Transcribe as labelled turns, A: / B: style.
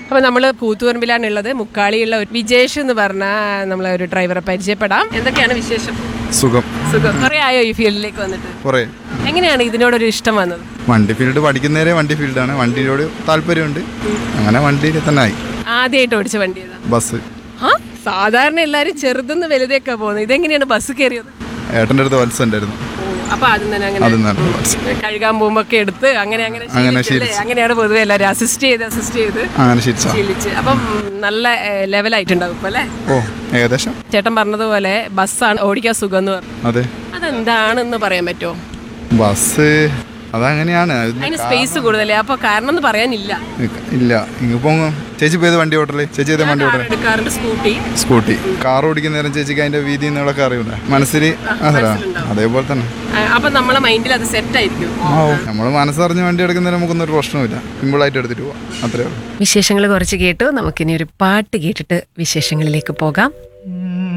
A: അപ്പൊ നമ്മൾ കൂത്തുപറമ്പിലാണ് ഉള്ളത് മുക്കാളിയുള്ള ഒരു വിജേഷ് എന്ന് പറഞ്ഞ നമ്മളെ ഒരു ഡ്രൈവറെ പരിചയപ്പെടാം എന്തൊക്കെയാണ് വിശേഷം
B: സുഖം
A: സുഖം കുറെ ആയോ ഈ ഫീൽഡിലേക്ക് വന്നിട്ട്
B: കുറേ
A: എങ്ങനെയാണ് ഇതിനോടൊരു ഇഷ്ടം വന്നത്
B: വണ്ടി ഫീൽഡ് പഠിക്കുന്നേരെ വണ്ടി ഫീൽഡാണ് വണ്ടിയോട് താല്പര്യമുണ്ട് അങ്ങനെ വണ്ടിയിൽ തന്നെ ആയി
A: ആദ്യമായിട്ട് ഓടിച്ച വണ്ടി ഏതാ
B: ബസ്
A: ആ സാധാരണ എല്ലാരും ചെറുതെന്ന് വലുതേക്കാ പോകുന്നത് ഇതെങ്ങനെയാണ് ബസ് കയറിയത്
B: ഏട്ടൻ്റെ അടുത്ത് വത്സ ഉണ്ടായിരുന്നു
A: അപ്പൊ ആദ്യം തന്നെ അങ്ങനെ
B: അത് നല്ല വത്സ
A: കഴുകാൻ പോകുമ്പോ ഒക്കെ എടുത്ത് അങ്ങനെ അങ്ങനെ
B: അങ്ങനെ
A: ശീലിച്ചല്ലേ?
B: ശീലിച്ച്.
A: അങ്ങനെയാണ് പൊതുവെ എല്ലാവരും അസിസ്റ്റ് ചെയ്ത് അസിസ്റ്റ് ചെയ്ത്
B: അങ്ങനെ ശിരിച്ച
A: ശീലിച്ച് അപ്പം നല്ല ലെവലായിട്ടുണ്ടാവും ഇപ്പൊ അല്ലേ
B: ഓ ഏകദേശം
A: ചേട്ടൻ പറഞ്ഞതുപോലെ ബസ്സാണ് ഓടിക്കാൻ സുഖം എന്ന് പറഞ്ഞു
B: അതെ
A: അതെന്താണെന്ന് പറയാൻ പറ്റുമോ
B: ബസ് അതങ്ങനെയാണ് അത്
A: അതിന് സ്പേസ് കൂടുതലേ അപ്പൊ കാരണം എന്ന് പറയാനില്ല
B: ഇല്ല ഇങ്ങിപ്പോ ചേച്ചി പോയത് വണ്ടി ഓട്ടല്ലേ ചേച്ചി ചെയ്ത വണ്ടി ഓട്ടല്ലേ
A: എടുക്കാറുണ്ട് സ്കൂട്ടി
B: സ്കൂട്ടി കാർ ഓടിക്കുന്ന നേരം ചേച്ചിക്ക് അതിന്റെ വീതി എന്നൊക്കെ അറിയൂല മനസ്സിൽ അതല്ല അതേപോലെ തന്നെ
A: ആ, അപ്പൊ നമ്മളെ മൈൻഡിൽ അത് സെറ്റ് ആയിരിക്കും
B: നമ്മൾ മനസ്സറിഞ്ഞ് വണ്ടി എടുക്കുന്നതിന് നമുക്കൊന്നും ഒരു പ്രശ്നമില്ല സിമ്പിളായിട്ട് എടുത്തിട്ട് പോവാം അത്രേ ഉള്ളൂ
A: വിശേഷങ്ങൾ കുറച്ച് കേട്ടു നമുക്കിനി ഒരു പാട്ട് കേട്ടിട്ട് വിശേഷങ്ങളിലേക്ക് പോകാം